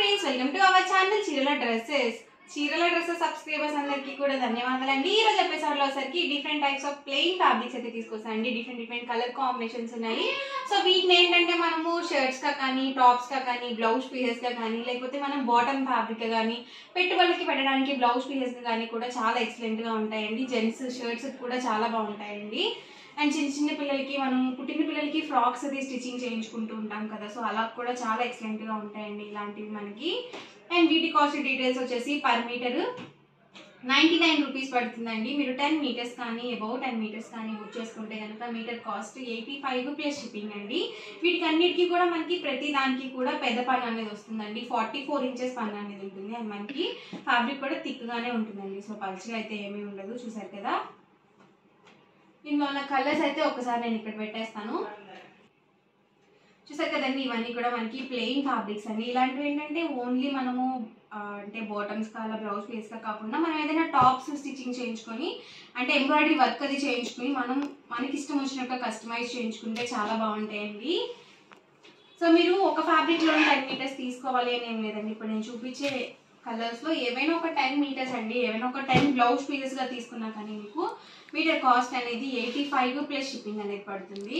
friends welcome to our channel చీరల dresses చీరల dresses subscribers అందరికీ కూడా ధన్యవాదాలండి ఈ రోజు ఎపిసోడ్ లో వచ్చరికి different types of plain fabrics అయితే తీసుకొస్తానండి డిఫరెంట్ డిఫరెంట్ కలర్ కాంబినేషన్స్ ఉన్నాయి సో వీటిని ఏంటంటే మనము షర్ట్స్ గా కానీ టాప్స్ గా కానీ బ్లౌజ్ పీసెస్ గా కానీ లేకపోతే మనం బాటమ్ ఫ్యాబ్రిక్ కానీ పెట్టుబడులకి పెట్టడానికి బ్లౌజ్ పీసెస్ కానీ కూడా చాలా ఎక్సలెంట్ గా ఉంటాయండి జెంట్స్ షర్ట్స్ కూడా చాలా బాగుంటాయండి అండ్ చిన్న చిన్న పిల్లలకి మనం పుట్టిన పిల్లలకి ఫ్రాక్స్ అది స్టిచ్చింగ్ చేయించుకుంటూ ఉంటాం కదా సో అలా కూడా చాలా ఎక్సలెంట్ గా ఉంటాయండి ఇలాంటివి మనకి అండ్ వీటి కాస్ట్ డీటెయిల్స్ వచ్చేసి per metre ninety nine rupees పడుతుందండి మీరు టెన్ మీటర్స్ కానీ అబౌవ్ టెన్ మీటర్స్ కానీ బుక్ చేసుకుంటే కనుక metre cost eighty five plus shipping అండి వీటికి అన్నిటికీ కూడా మనకి ప్రతి దానికి కూడా పెద్ద పన్ను అనేది వస్తుందండి ఫార్టీ ఫోర్ ఇంచెస్ పన్ను అనేది ఉంటుంది అండ్ మనకి ఫ్యాబ్రిక్ కూడా థిక్గానే ఉంటుందండి సో పల్చగా అయితే ఏమీ ఉండదు చూసారు కదా దీనిలో ఉన్న కలర్స్ అయితే ఒకసారి నేను ఇక్కడ పెట్టేస్తాను చూసారు కదండి ఇవన్నీ కూడా మనకి ప్లెయిన్ ఫ్యాబ్రిక్స్ అండి ఇలాంటివి ఏంటంటే ఓన్లీ మనము ఆ, అంటే బాటమ్స్ కాల బ్లౌజ్ పీస్గా కాకుండా మనం ఏదైనా టాప్స్ స్టిచ్చింగ్ చేయించుకొని అంటే ఎంబ్రాయిడరీ వర్క్ అది చేయించుకొని మనం మనకి ఇష్టం వచ్చినట్టుగా కస్టమైజ్ చేయించుకుంటే చాలా బాగుంటాయండి సో మీరు ఒక ఫ్యాబ్రిక్లో టెన్ మీటర్స్ తీసుకోవాలి అని ఏం లేదండి ఇప్పుడు నేను చూపించే కలర్స్లో ఏవైనా ఒక టెన్ మీటర్స్ అండి ఏవైనా ఒక టెన్ బ్లౌజ్ పీసెస్గా తీసుకున్నా కానీ మీకు మీటర్ కాస్ట్ అనేది ఎయిటీ ఫైవ్ ప్లస్ షిప్పింగ్ అనేది పడుతుంది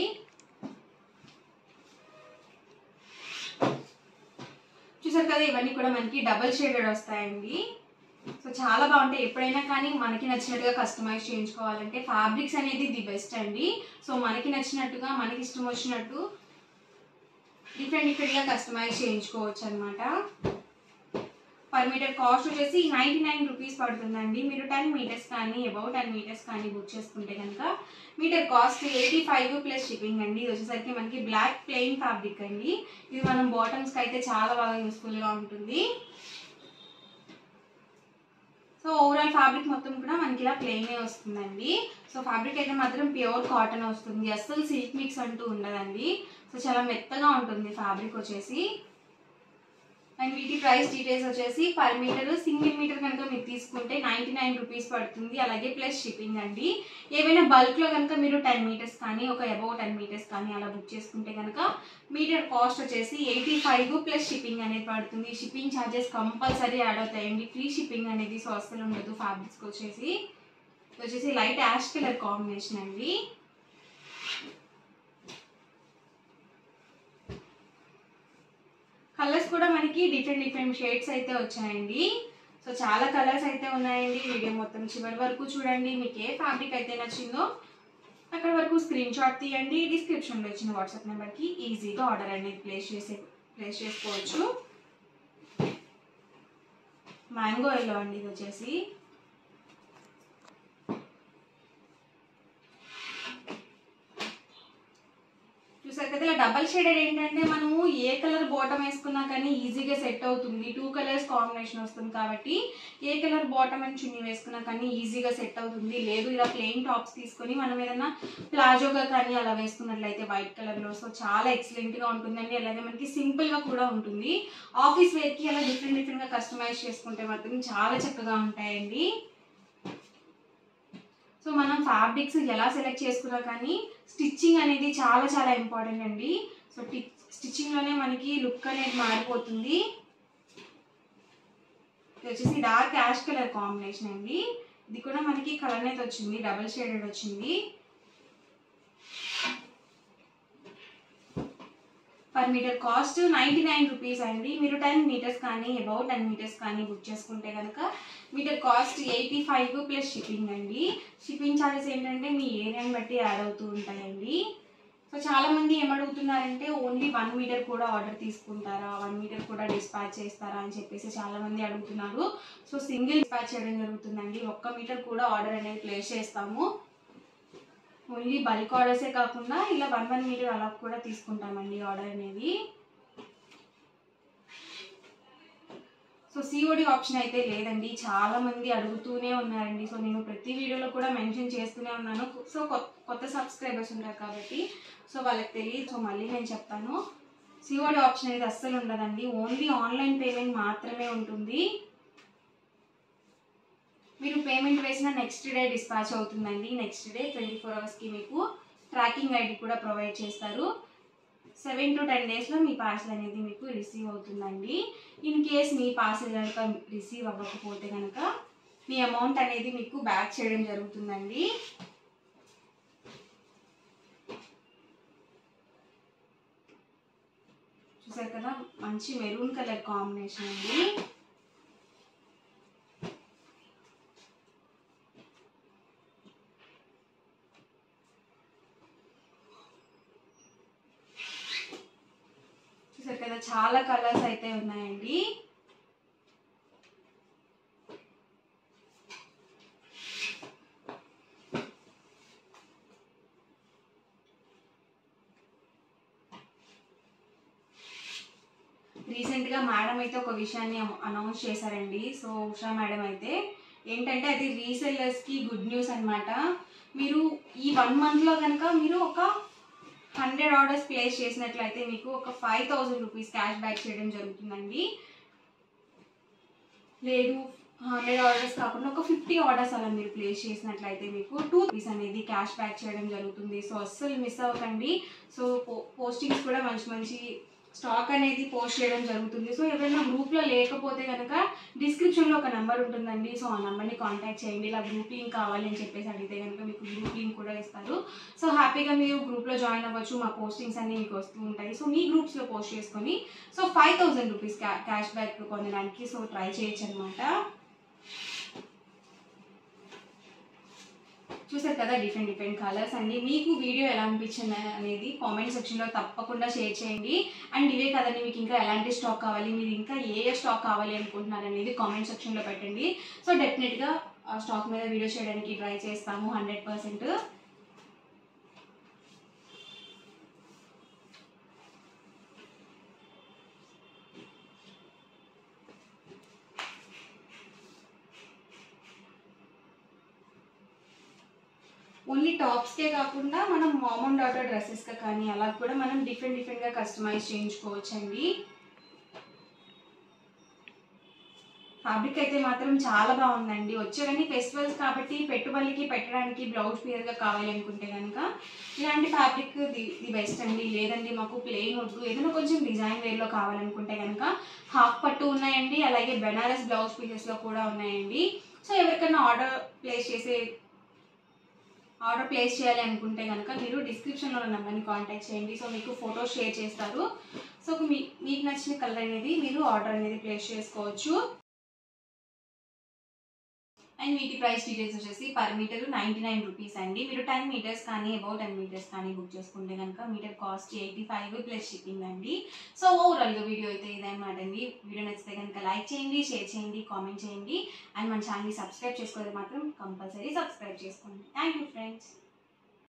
చూసారు కదా ఇవన్నీ కూడా మనకి డబల్ షేడెడ్ వస్తాయండి సో చాలా బాగుంటాయి ఎప్పుడైనా కానీ మనకి నచ్చినట్టుగా కస్టమైజ్ చేయించుకోవాలంటే ఫ్యాబ్రిక్స్ అనేది ది బెస్ట్ అండి సో మనకి నచ్చినట్టుగా మనకి ఇష్టం వచ్చినట్టు డిఫరెంట్ డిఫరెంట్గా కస్టమైజ్ చేయించుకోవచ్చు అనమాట పర్ మీటర్ కాస్ట్ వచ్చేసి నైంటీ నైన్ రూపీస్ పడుతుందండి మీరు టెన్ మీటర్స్ కానీ అబౌవ్ టెన్ మీటర్స్ కానీ బుక్ చేసుకుంటే కనుక metre cost eighty five plus shipping అండి ఇది వచ్చేసరికి మనకి బ్లాక్ ప్లెయిన్ ఫ్యాబ్రిక్ అండి ఇది మనం బాటమ్స్కి అయితే చాలా బాగా యూస్ఫుల్గా ఉంటుంది సో ఓవరాల్ ఫ్యాబ్రిక్ మొత్తం కూడా మనకి ఇలా ప్లెయినే వస్తుందండి సో ఫ్యాబ్రిక్ అయితే మాత్రం ప్యూర్ కాటన్ వస్తుంది అస్సలు సిల్క్ మిక్స్ అంటూ ఉండదండి సో చాలా మెత్తగా ఉంటుంది ఫ్యాబ్రిక్ వచ్చేసి అండ్ వీటి ప్రైస్ డీటెయిల్స్ వచ్చేసి పర్ మీటర్ సింగిల్ మీటర్ కనుక మీరు తీసుకుంటే నైంటీ నైన్ రూపీస్ పడుతుంది అలాగే ప్లస్ షిప్పింగ్ అండి ఏవైనా బల్క్లో కనుక మీరు టెన్ మీటర్స్ కానీ ఒక అబౌవ్ టెన్ మీటర్స్ కానీ అలా బుక్ చేసుకుంటే కనుక మీటర్ కాస్ట్ వచ్చేసి ఎయిటీ ఫైవ్ ప్లస్ షిప్పింగ్ అనేది పడుతుంది షిప్పింగ్ ఛార్జెస్ కంపల్సరీ యాడ్ అవుతాయండి ఫ్రీ షిప్పింగ్ అనేది సో అస్సలు ఉండదు ఫ్యాబ్రిక్స్కి వచ్చేసి ఇది వచ్చేసి లైట్ యాష్ కలర్ కాంబినేషన్ అండి కలర్స్ కూడా మనకి డిఫరెంట్ డిఫరెంట్ షేడ్స్ అయితే వచ్చాయండి సో చాలా కలర్స్ అయితే ఉన్నాయండి వీడియో మొత్తం చివరి వరకు చూడండి మీకు ఏ ఫ్యాబ్రిక్ అయితే నచ్చిందో అక్కడ వరకు స్క్రీన్ షాట్ తీయండి డిస్క్రిప్షన్లో ఇచ్చిన వాట్సాప్ నెంబర్కి ఈజీగా ఆర్డర్ అనేది ప్లేస్ చేసే ప్లేస్ చేసుకోవచ్చు మ్యాంగో ఎల్లో అండి ఇది వచ్చేసి చూసారు కదా ఇలా డబల్ షేడెడ్ ఏంటంటే మనము ఏ కలర్ బాటమ్ వేసుకున్నా కానీ ఈజీగా సెట్ అవుతుంది టూ కలర్స్ కాంబినేషన్ వస్తుంది కాబట్టి ఏ కలర్ బాటమ్ అండ్ చున్నీ వేసుకున్నా కానీ ఈజీగా సెట్ అవుతుంది లేదు ఇలా ప్లెయిన్ టాప్స్ తీసుకొని మనం ఏదైనా ప్లాజోగా కానీ అలా వేసుకున్నట్లయితే వైట్ కలర్లో సో చాలా ఎక్సలెంట్గా ఉంటుందండి అలాగే మనకి సింపుల్గా కూడా ఉంటుంది ఆఫీస్ వేర్కి అలా డిఫరెంట్ డిఫరెంట్గా కస్టమైజ్ చేసుకుంటే మాత్రం చాలా చక్కగా ఉంటాయండి సో మనం ఫ్యాబ్రిక్స్ ఎలా సెలెక్ట్ చేసుకున్నా కానీ స్టిచ్చింగ్ అనేది చాలా చాలా ఇంపార్టెంట్ అండి సో స్టిచ్చింగ్లోనే మనకి లుక్ అనేది మారిపోతుంది ఇది వచ్చేసి డార్క్ యాష్ కలర్ కాంబినేషన్ అండి ఇది కూడా మనకి కలర్ అనేది వచ్చింది డబల్ షేడెడ్ వచ్చింది per metre cost ninety nine rupees అండి మీరు టెన్ మీటర్స్ కానీ అబౌవ్ టెన్ మీటర్స్ కానీ బుక్ చేసుకుంటే కనుక metre cost eighty five plus shipping అండి షిప్పింగ్ ఛార్జెస్ ఏంటంటే మీ ఏరియాని బట్టి యాడ్ అవుతూ ఉంటాయండి సో చాలా మంది ఏమడుగుతున్నారంటే ఓన్లీ వన్ మీటర్ కూడా ఆర్డర్ తీసుకుంటారా వన్ మీటర్ కూడా డిస్పాచ్ చేస్తారా అని చెప్పేసి చాలా మంది అడుగుతున్నారు సో సింగిల్ డిస్పాచ్ చేయడం జరుగుతుందండి ఒక్క మీటర్ కూడా ఆర్డర్ అనేది ప్లేస్ చేస్తాము ఓన్లీ బల్క్ ఆర్డర్సే కాకుండా ఇలా వన్ వన్ మీటర్ అలా కూడా తీసుకుంటామండి ఆర్డర్ అనేది సో సిఓడి ఆప్షన్ అయితే లేదండి చాలా మంది అడుగుతూనే ఉన్నారండి సో నేను ప్రతి వీడియోలో కూడా మెన్షన్ చేస్తూనే ఉన్నాను సో కొత్త కొత్త సబ్స్క్రైబర్స్ ఉంటారు కాబట్టి సో వాళ్ళకి తెలియదు సో మళ్ళీ నేను చెప్తాను సిఓడి ఆప్షన్ అనేది అస్సలు ఉండదండి ఓన్లీ ఆన్లైన్ పేమెంట్ మాత్రమే ఉంటుంది మీరు పేమెంట్ వేసిన నెక్స్ట్ డే డిస్పాచ్ అవుతుందండి నెక్స్ట్ డే ట్వంటీ ఫోర్ అవర్స్కి మీకు ట్రాకింగ్ ఐడి కూడా ప్రొవైడ్ చేస్తారు సెవెన్ టు టెన్ డేస్లో మీ పార్సల్ అనేది మీకు రిసీవ్ అవుతుందండి ఇన్ కేస్ మీ పార్సల్ కనుక రిసీవ్ అవ్వకపోతే కనుక మీ అమౌంట్ అనేది మీకు బ్యాక్ చేయడం జరుగుతుందండి చూసారు కదా మంచి మెరూన్ కలర్ కాంబినేషన్ అండి చూసారు కదా చాలా కలర్స్ అయితే ఉన్నాయండి రీసెంట్గా మేడం అయితే ఒక విషయాన్ని అనౌన్స్ చేశారండి సో ఉషా మేడం అయితే ఏంటంటే అది రీసెల్లర్స్కి గుడ్ న్యూస్ అన్నమాట మీరు ఈ వన్ మంత్లో కనుక మీరు ఒక హండ్రెడ్ ఆర్డర్స్ ప్లేస్ చేసినట్లయితే మీకు ఒక five thousand rupees cash back చేయడం జరుగుతుందండి లేదు హండ్రెడ్ ఆర్డర్స్ కాకుండా ఒక ఫిఫ్టీ ఆర్డర్స్ అలా మీరు ప్లేస్ చేసినట్లయితే మీకు టూ రూపీస్ అనేది క్యాష్ బ్యాక్ చేయడం జరుగుతుంది సో అస్సలు మిస్ అవ్వకండి సో పో పోస్టింగ్స్ కూడా మంచి మంచి స్టాక్ అనేది పోస్ట్ చేయడం జరుగుతుంది సో ఎవరైనా గ్రూప్లో లేకపోతే కనుక డిస్క్రిప్షన్లో ఒక నెంబర్ ఉంటుందండి సో ఆ నెంబర్ని కాంటాక్ట్ చేయండి ఇలా గ్రూప్ లింక్ కావాలి అని చెప్పేసి అడిగితే కనుక మీకు గ్రూప్ లింక్ కూడా ఇస్తారు సో హ్యాపీగా మీరు గ్రూప్లో జాయిన్ అవ్వచ్చు మా పోస్టింగ్స్ అన్నీ మీకు వస్తూ ఉంటాయి సో మీ గ్రూప్స్లో పోస్ట్ చేసుకొని సో ఫైవ్ థౌజండ్ రూపీస్ క్యా క్యాష్ బ్యాక్ పొందడానికి సో ట్రై చేయొచ్చు అనమాట చూసారు కదా డిఫరెంట్ డిఫరెంట్ కలర్స్ అండి మీకు వీడియో ఎలా అనిపించింది అనేది కామెంట్ సెక్షన్లో తప్పకుండా షేర్ చేయండి అండ్ ఇవే కదండి మీకు ఇంకా ఎలాంటి స్టాక్ కావాలి మీరు ఇంకా ఏ ఏ స్టాక్ కావాలి అనుకుంటున్నారు అనేది కామెంట్ సెక్షన్లో పెట్టండి సో డెఫినెట్గా ఆ స్టాక్ మీద వీడియో చేయడానికి ట్రై చేస్తాము హండ్రెడ్ పర్సెంట్ ఓన్లీ టాప్స్కే కాకుండా మనం మామ్ అండ్ డాటర్ డ్రెస్సెస్గా కానీ అలా కూడా మనం డిఫరెంట్ డిఫరెంట్గా కస్టమైజ్ చేయించుకోవచ్చండి ఫ్యాబ్రిక్ అయితే మాత్రం చాలా బాగుందండి వచ్చేవన్నీ ఫెస్టివల్స్ కాబట్టి పెట్టుబడికి పెట్టడానికి బ్లౌజ్ క్లియర్గా కావాలి అనుకుంటే కనుక ఇలాంటి ఫ్యాబ్రిక్ ది ది బెస్ట్ అండి లేదండి మాకు ప్లెయిన్ వద్దు ఏదైనా కొంచెం డిజైన్ వేర్లో కావాలనుకుంటే కనుక హాఫ్ పట్టు ఉన్నాయండి అలాగే బెనారస్ బ్లౌజ్ పీసెస్లో కూడా ఉన్నాయండి సో ఎవరికైనా ఆర్డర్ ప్లేస్ చేసే ఆర్డర్ ప్లేస్ చేయాలి అనుకుంటే కనుక మీరు డిస్క్రిప్షన్లో ఉన్న నెంబర్ని కాంటాక్ట్ చేయండి సో మీకు ఫొటోస్ షేర్ చేస్తారు సో మీ మీకు నచ్చిన కలర్ అనేది మీరు ఆర్డర్ అనేది ప్లేస్ చేసుకోవచ్చు అండ్ వీటి ప్రైస్ డీటెయిల్స్ వచ్చేసి per metre ninety nine rupees అండి మీరు టెన్ మీటర్స్ కానీ అబౌట్ టెన్ మీటర్స్ కానీ బుక్ చేసుకుంటే కనుక metre cost eighty five plus shipping అండి సో ఓవరాల్గా వీడియో అయితే ఇదన్నమాట అండి వీడియో నచ్చితే కనుక లైక్ చేయండి షేర్ చేయండి కామెంట్ చేయండి అండ్ మన ఛానల్ని సబ్స్క్రైబ్ చేసుకోవాలి మాత్రం కంపల్సరీ సబ్స్క్రైబ్ చేసుకోండి థ్యాంక్ యూ ఫ్రెండ్స్